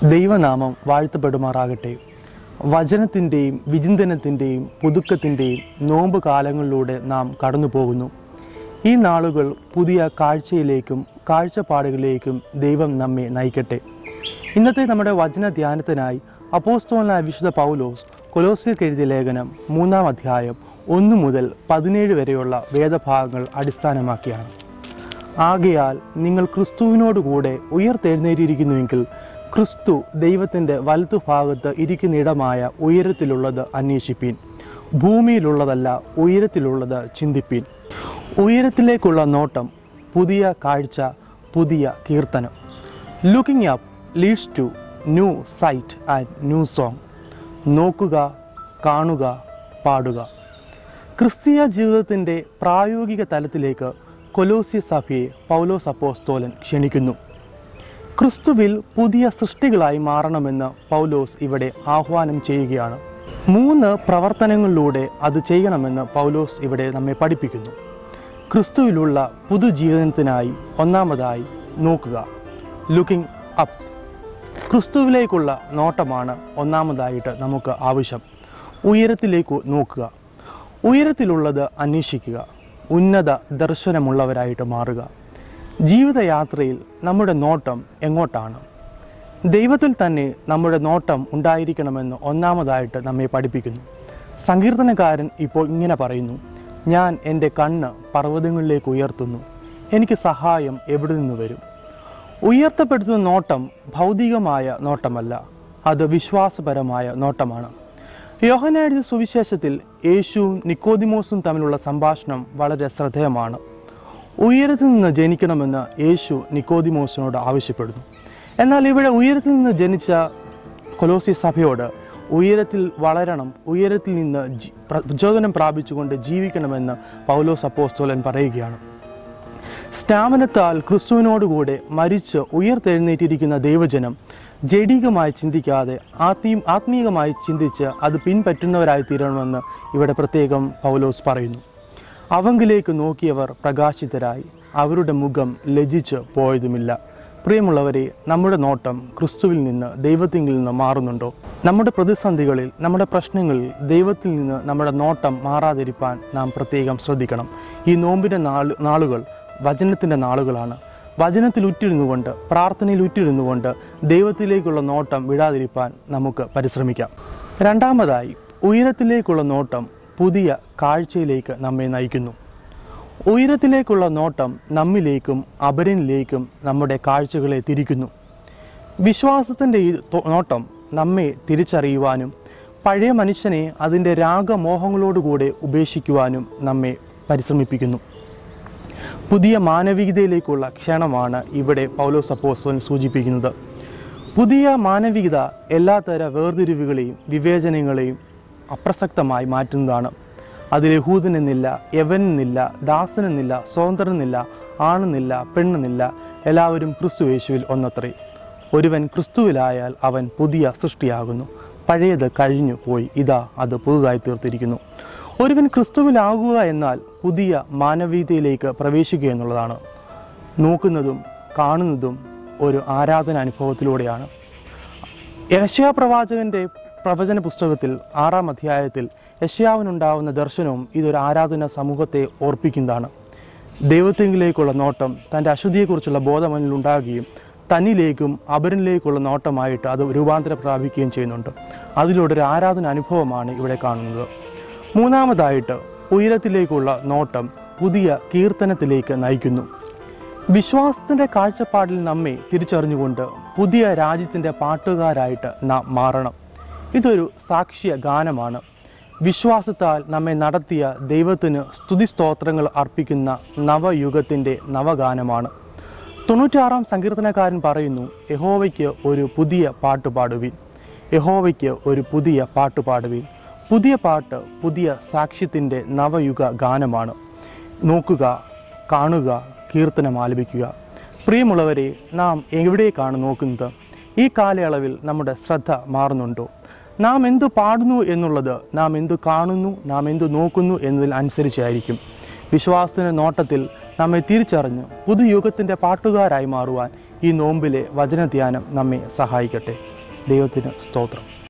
ദൈവനാമം വാഴ്ത്തപ്പെടുമാറാകട്ടെ വചനത്തിൻ്റെയും വിചിന്തനത്തിൻ്റെയും പുതുക്കത്തിൻ്റെയും നോമ്പ് കാലങ്ങളിലൂടെ നാം കടന്നു പോകുന്നു ഈ നാളുകൾ പുതിയ കാഴ്ചയിലേക്കും കാഴ്ചപ്പാടുകളിലേക്കും ദൈവം നമ്മെ നയിക്കട്ടെ ഇന്നത്തെ നമ്മുടെ വചന ധ്യാനത്തിനായി അപ്പോസ്തോലനായ വിശുദ്ധ പൗലോസ് കൊലോസിയർക്ക് എഴുതിയ ലേഖനം മൂന്നാം അധ്യായം ഒന്ന് മുതൽ പതിനേഴ് വരെയുള്ള വേദഭാഗങ്ങൾ അടിസ്ഥാനമാക്കിയാണ് ആകയാൽ നിങ്ങൾ ക്രിസ്തുവിനോടുകൂടെ ഉയർത്തെഴുന്നേറ്റിരിക്കുന്നുവെങ്കിൽ ക്രിസ്തു ദൈവത്തിൻ്റെ വലതുഭാഗത്ത് ഇരിക്കുന്നിടമായ ഉയരത്തിലുള്ളത് അന്വേഷിപ്പീൻ ഭൂമിയിലുള്ളതല്ല ഉയരത്തിലുള്ളത് ചിന്തിപ്പീൻ ഉയരത്തിലേക്കുള്ള നോട്ടം പുതിയ കാഴ്ച പുതിയ കീർത്തനം looking up leads to new sight and new song നോക്കുക കാണുക പാടുക ക്രിസ്തീയ ജീവിതത്തിൻ്റെ പ്രായോഗിക തലത്തിലേക്ക് കൊലോസി സഭയെ പൗലോസ് അപ്പോസ്തോലൻ ക്ഷണിക്കുന്നു ക്രിസ്തുവിൽ പുതിയ സൃഷ്ടികളായി മാറണമെന്ന് പൗലോസ് ഇവിടെ ആഹ്വാനം ചെയ്യുകയാണ് മൂന്ന് പ്രവർത്തനങ്ങളിലൂടെ അത് ചെയ്യണമെന്ന് പൗലോസ് ഇവിടെ നമ്മെ പഠിപ്പിക്കുന്നു ക്രിസ്തുവിലുള്ള പുതുജീവനത്തിനായി ഒന്നാമതായി നോക്കുക ലുക്കിംഗ് അപ്പ് ക്രിസ്തുവിലേക്കുള്ള നോട്ടമാണ് ഒന്നാമതായിട്ട് നമുക്ക് ആവശ്യം ഉയരത്തിലേക്ക് നോക്കുക ഉയരത്തിലുള്ളത് അന്വേഷിക്കുക ഉന്നത ദർശനമുള്ളവരായിട്ട് മാറുക ജീവിതയാത്രയിൽ നമ്മുടെ നോട്ടം എങ്ങോട്ടാണ് ദൈവത്തിൽ തന്നെ നമ്മുടെ നോട്ടം ഉണ്ടായിരിക്കണമെന്ന് ഒന്നാമതായിട്ട് നമ്മെ പഠിപ്പിക്കുന്നു സങ്കീർത്തനക്കാരൻ ഇപ്പോൾ ഇങ്ങനെ പറയുന്നു ഞാൻ എൻ്റെ കണ്ണ് പർവ്വതങ്ങളിലേക്ക് ഉയർത്തുന്നു എനിക്ക് സഹായം എവിടെ നിന്ന് വരും ഉയർത്തപ്പെടുത്തുന്ന നോട്ടം ഭൗതികമായ നോട്ടമല്ല അത് വിശ്വാസപരമായ നോട്ടമാണ് യോഹനായുടെ സുവിശേഷത്തിൽ യേശുവും നിക്കോദിമോസും തമ്മിലുള്ള സംഭാഷണം വളരെ ശ്രദ്ധേയമാണ് ഉയരത്തിൽ നിന്ന് ജനിക്കണമെന്ന് യേശു നിക്കോദിമോസിനോട് ആവശ്യപ്പെടുന്നു എന്നാൽ ഇവിടെ ഉയരത്തിൽ നിന്ന് ജനിച്ച കൊലോസി സഭയോട് ഉയരത്തിൽ വളരണം ഉയരത്തിൽ നിന്ന് ജി- പ്ര- പ്രചോദനം പ്രാപിച്ചുകൊണ്ട് ജീവിക്കണമെന്ന് പൗലോസ് അപ്പോസ്തോലൻ പറയുകയാണ് സ്നാപനത്താൽ ക്രിസ്തുവിനോടുകൂടെ മരിച്ച് ഉയർത്തെഴുന്നേറ്റിരിക്കുന്ന ദൈവജനം ജഡികമായി ചിന്തിക്കാതെ ആത്മീ ആത്മീയമായി ചിന്തിച്ച് അത് പിൻപറ്റുന്നവരായി തീരണമെന്ന് ഇവിടെ പ്രത്യേകം പൗലോസ് പറയുന്നു അവങ്കിലേക്ക് നോക്കിയവർ പ്രകാശിതരായി അവരുടെ മുഖം ലജിച്ച് പോയതുമില്ല പ്രിയമുള്ളവരെ നമ്മുടെ നോട്ടം ക്രിസ്തുവിൽ നിന്ന് ദൈവത്തിങ്കിൽ നിന്ന് മാറുന്നുണ്ടോ നമ്മുടെ പ്രതിസന്ധികളിൽ നമ്മുടെ പ്രശ്നങ്ങളിൽ ദൈവത്തിൽ നിന്ന് നമ്മുടെ നോട്ടം മാറാതിരിക്കാൻ നാം പ്രത്യേകം ശ്രദ്ധിക്കണം ഈ നോമ്പിൻ്റെ നാള് നാളുകൾ വചനത്തിൻ്റെ നാളുകളാണ് വചനത്തിൽ ഉറ്റിരുന്നുകൊണ്ട് പ്രാർത്ഥനയിൽ ഉറ്റിരുന്നുകൊണ്ട് ദൈവത്തിലേക്കുള്ള നോട്ടം വിടാതിരിക്കാൻ നമുക്ക് പരിശ്രമിക്കാം രണ്ടാമതായി ഉയരത്തിലേക്കുള്ള നോട്ടം പുതിയ കാഴ്ചയിലേക്ക് നമ്മെ നയിക്കുന്നു ഉയരത്തിലേക്കുള്ള നോട്ടം നമ്മിലേക്കും അപരനിലേക്കും നമ്മുടെ കാഴ്ചകളെ തിരിക്കുന്നു വിശ്വാസത്തിൻ്റെ ഈ തൊ- നോട്ടം നമ്മെ തിരിച്ചറിയുവാനും പഴയ മനുഷ്യനെ അതിൻ്റെ രാഗമോഹങ്ങളോടുകൂടെ ഉപേക്ഷിക്കുവാനും നമ്മെ പരിശ്രമിപ്പിക്കുന്നു പുതിയ മാനവികതയിലേക്കുള്ള ക്ഷണമാണ് ഇവിടെ പൗലോസ് അപ്പോസ്തലൻ സൂചിപ്പിക്കുന്നത് പുതിയ മാനവികത എല്ലാത്തര വേർതിരിവുകളെയും വിവേചനങ്ങളെയും അപ്രസക്തമായി മാറ്റുന്നതാണ് അതിൽ യഹൂദനെന്നില്ല യവനെന്നില്ല ദാസനെന്നില്ല സ്വതന്ത്രനെന്നില്ല ആണെന്നില്ല പെണ്ണെന്നില്ല എല്ലാവരും ക്രിസ്തു യേശുവിൽ ഒന്നത്രേ ഒരുവൻ ക്രിസ്തുവിലായാൽ അവൻ പുതിയ സൃഷ്ടിയാകുന്നു പഴയത് കഴിഞ്ഞു പോയി ഇതാ അത് പുതുതായി തീർത്തിരിക്കുന്നു ഒരുവൻ ക്രിസ്തുവിലാകുക എന്നാൽ പുതിയ മാനവീയതയിലേക്ക് പ്രവേശിക്കുക എന്നുള്ളതാണ് നോക്കുന്നതും കാണുന്നതും ഒരു ആരാധന അനുഭവത്തിലൂടെയാണ് യശയാ പ്രവാചകന്റെ പ്രവചന പുസ്തകത്തിൽ ആറാം അധ്യായത്തിൽ യശയാവിനുണ്ടാവുന്ന ദർശനവും ഇതൊരു ആരാധന സമൂഹത്തെ ഓർപ്പിക്കുന്നതാണ് ദൈവത്തെങ്കിലേക്കുള്ള നോട്ടം തൻ്റെ അശുദ്ധിയെക്കുറിച്ചുള്ള ബോധം അവനിൽ ഉണ്ടാകുകയും തന്നിലേക്കും അപരനിലേക്കുള്ള നോട്ടമായിട്ട് അത് രൂപാന്തരം പ്രാപിക്കുകയും ചെയ്യുന്നുണ്ട് അതിലൂടെ ഒരു ആരാധന അനുഭവമാണ് ഇവിടെ കാണുന്നത് മൂന്നാമതായിട്ട് ഉയരത്തിലേക്കുള്ള നോട്ടം പുതിയ കീർത്തനത്തിലേക്ക് നയിക്കുന്നു വിശ്വാസത്തിൻ്റെ കാഴ്ചപ്പാടിൽ നമ്മെ തിരിച്ചറിഞ്ഞുകൊണ്ട് പുതിയ രാജ്യത്തിൻ്റെ പാട്ടുകാരായിട്ട് നാം മാറണം ഇതൊരു സാക്ഷ്യ ഗാനമാണ് വിശ്വാസത്താൽ നമ്മെ നടത്തിയ ദൈവത്തിന് സ്തുതിസ്തോത്രങ്ങൾ അർപ്പിക്കുന്ന നവയുഗത്തിൻ്റെ നവഗാനമാണ് തൊണ്ണൂറ്റാറാം സങ്കീർത്തനക്കാരൻ പറയുന്നു യഹോവയ്ക്ക് ഒരു പുതിയ പാട്ട് പാടുവിൻ യഹോവയ്ക്ക് ഒരു പുതിയ പാട്ട് പാടുവിൻ പുതിയ പാട്ട് പുതിയ സാക്ഷ്യത്തിൻ്റെ നവയുഗ ഗാനമാണ് നോക്കുക കാണുക കീർത്തനം ആലപിക്കുക പ്രിയമുള്ളവരെ നാം എവിടേക്കാണ് നോക്കുന്നത് ഈ കാലയളവിൽ നമ്മുടെ ശ്രദ്ധ മാറുന്നുണ്ടോ നാം എന്തു പാടുന്നു എന്നുള്ളത് നാം എന്തു കാണുന്നു നാം എന്തു നോക്കുന്നു എന്നതിൽ അനുസരിച്ചായിരിക്കും വിശ്വാസത്തിൻ്റെ നോട്ടത്തിൽ നമ്മെ തിരിച്ചറിഞ്ഞ് പുതുയുഗത്തിൻ്റെ പാട്ടുകാരായി മാറുവാൻ ഈ നോമ്പിലെ വചനധ്യാനം നമ്മെ സഹായിക്കട്ടെ ദൈവത്തിന് സ്തോത്രം